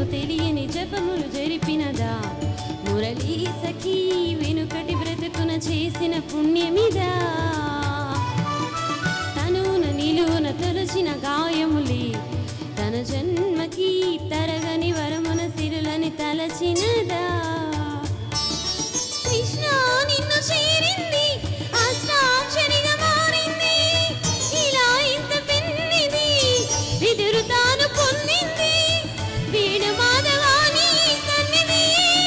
తెలియని జపములు జరిపినదా మురళీ సఖీ వెనుకటి బ్రతుకున చేసిన పుణ్యమిదా తనున నిలువున తలచిన గాయములే తన జన్మకి తరగని వరమున సిరులని తలచినదా కృష్ణ నిన్ను చేరింది అష్టాక్షరిగా మారింది ఇలా ఇంత పెన్నిది విదురు తాను పొందింది వీడు మాధవాని సన్నిధి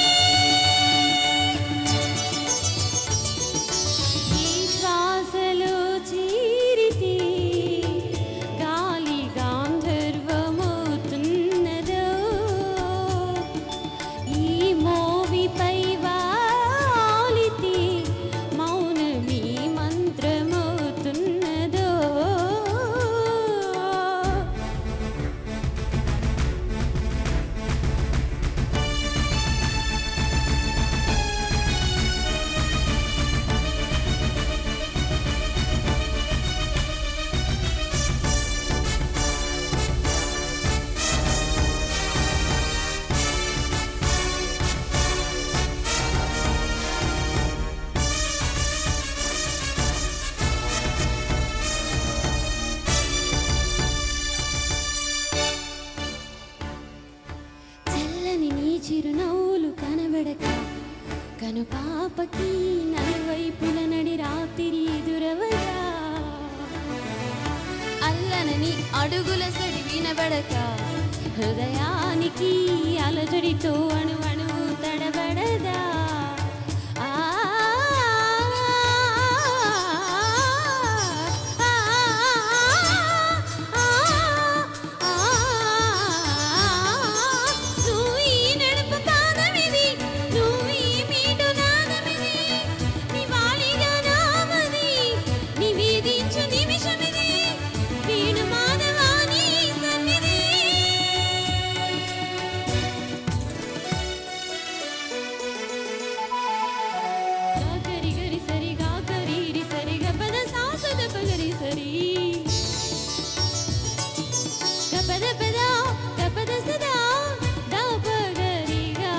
ఈ శ్వాసలో చేరితే గాలి గాంధర్వమవుతున్నదో ఈ మోవిపై వాలితే మౌనమీ మంత్రమవుతున్నదో చల్లని నీ చిరునవ్వులు కనబడక కను పాపకి నలువైపుల నడి రాత్రి ఎదురవగా అల్లనని అడుగుల సడి వినబడక హృదయానికి అలజడితో అణు అణువు తడబడదా ఆ నువ్వు ఈ నడుపు పాదమిది నువ్వు ఈ మీటు నాదమిది నివాళిగా నామది నివేదించు నిమిషమిది వీడు మాధవాని సన్నిధి గరి గరి సరి గా గరి రి సరి గ పద సా సుద పగరి సరి గ పద పద గ పద సదా ద పగరి గా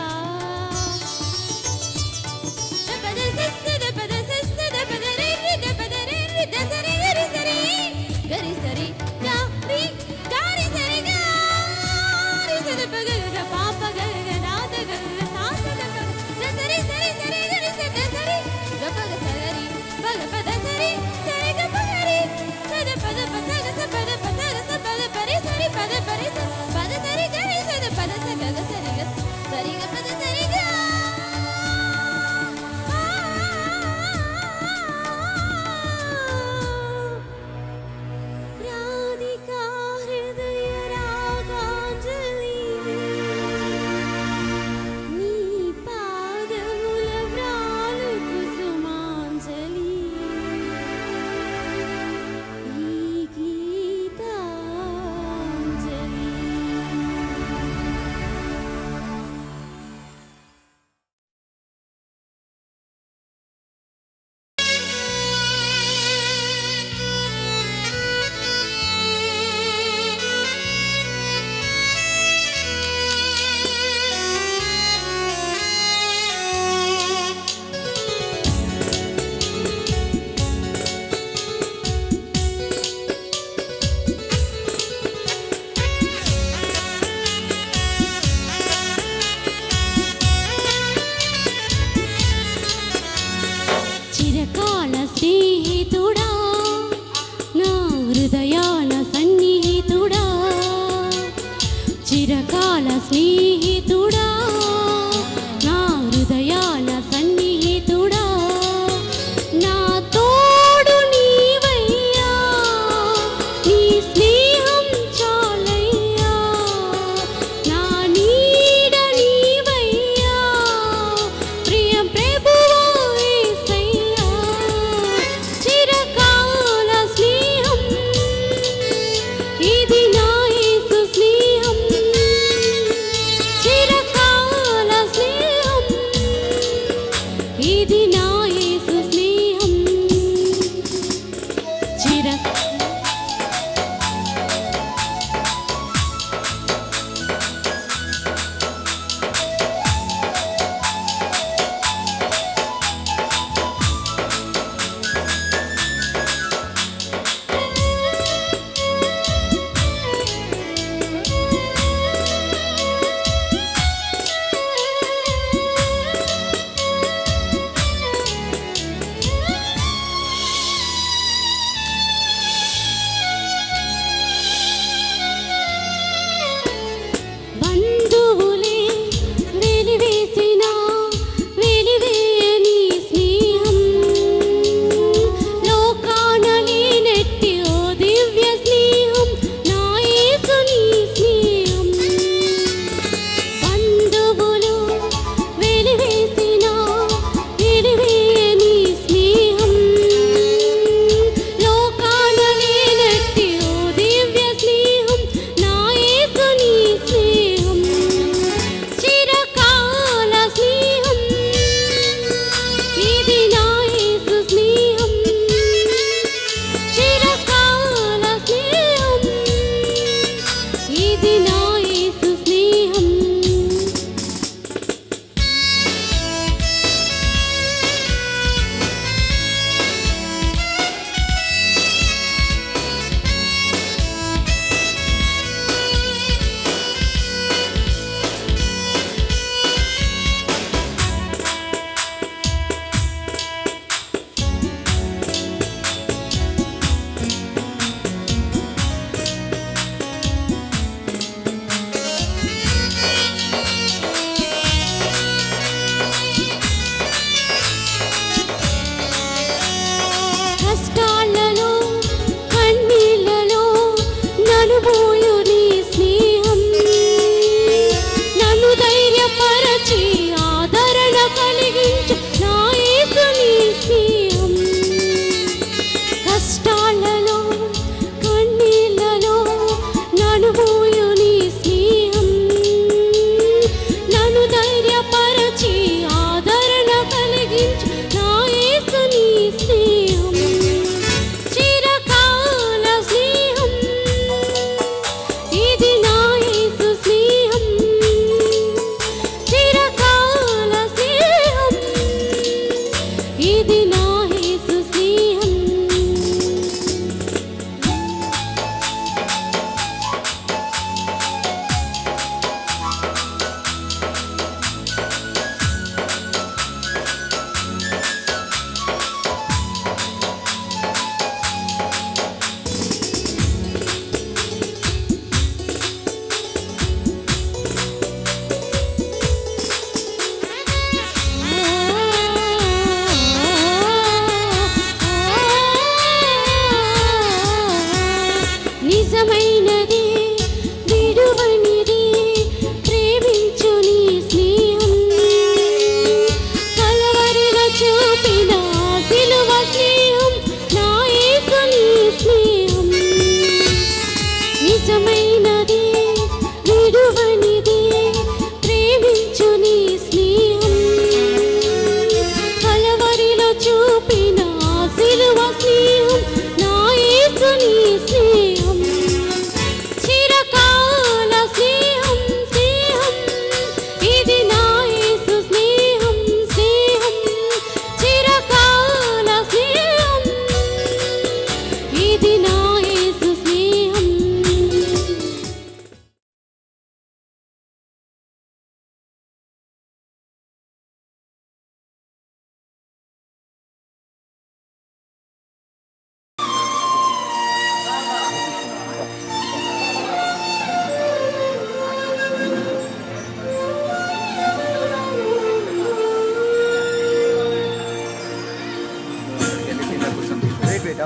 ద పద సస్స ద పద సస్స ద పద రి రి ద పద రి రి ద సరి గరి సరి గరి సరి గా రి గా రి సరి గా రి సరి పగ గ పాప గ గ నాద గ గ సా స ద గ ద సరి సరి సరి గరి స ద సరి గ పగ సరి పగ పద సరి సరి గ పగరి సద పద పద గ స పద పద గ స పద పరి సరి పద పరి స పద సరి గరి సద పద స గ గ సరి గ సరి గ పద సరి గ రాధికా హృదయ రాగాంజలి నీ పాదముల వ్రాలు కుసుమాంజలి ఈ గీతాంజలి చిరకాల స్నేహితుడా నా హృదయాల సన్నిహితుడా చిరకాల స్నేహితుడా నా హృదయాల సన్నిహితుడా నా తోడు నీవయ్యా నీ స్నేహం చాలయ్యా నా నీడ నీవయ్యా ప్రియ ప్రభువా యేసయ్యా చిరకాల స్నేహం ఇది నా యేసు స్నేహం చిర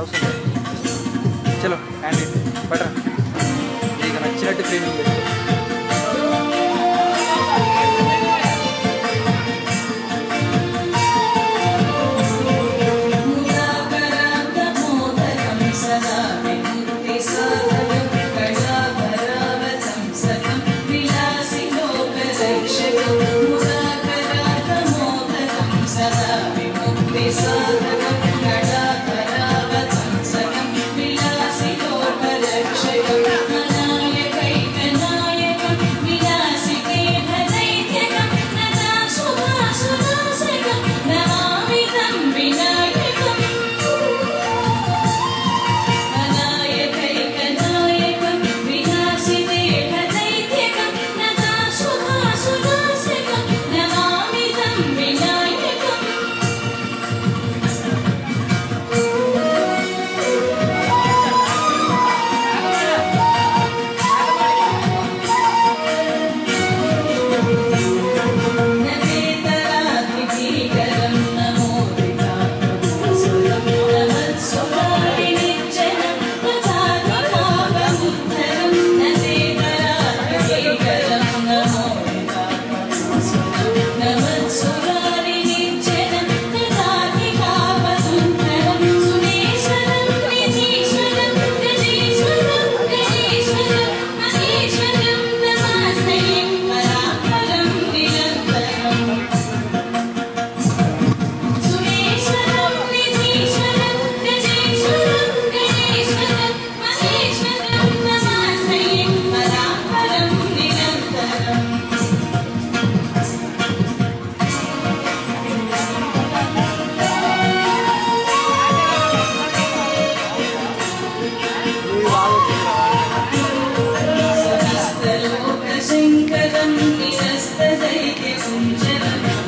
అవసరం లేదు చలో హ్యాండ్ పడరా నీకు నచ్చినట్టు క్లీనింగ్ లేదు ముదాకరాంతమోదకం సదా విముక్తి సాధకం కళాకరావతం సకం విలాసి లోకరక్షకం ముదాకరాంతమోదకం సదా విముక్తి సాధకం కళాకరావతం సకం విలాసి లోకరక్షకం అనాయకైక నాయకం విలాసికేహ దైత్యకం నదా సుధా సుదాసకం నమామితం వినాయకం అనాయకైకనాయకం వినాశిదేహ దైత్యకం నదా సుధా సుదాసకం నమామితం వినాయకం నవేతరాధికరం నమో వినాయకం నమస్సురారి నిచ్చనం తథాధికాపముద్ధరం నవేతరాధికరం నమో వినాయకం నమస్సురారి నిచ్చనం తథాధికాపముద్ధరం సునేశ్వరం నిధీశ్వరం గజేశ్వరం గజేశ్వరం మహేశ్వరం నమాస్తే పరాపరం నిరంతరం సురేశ్వరం నిధీశ్వరం గజేశ్వరం గణేశ్వరం మహేశ్వరం నమాస్తే పరాపరం నిరంతరం సమస్తలోకశంకరం నిరస్తదైత్యకుంజరం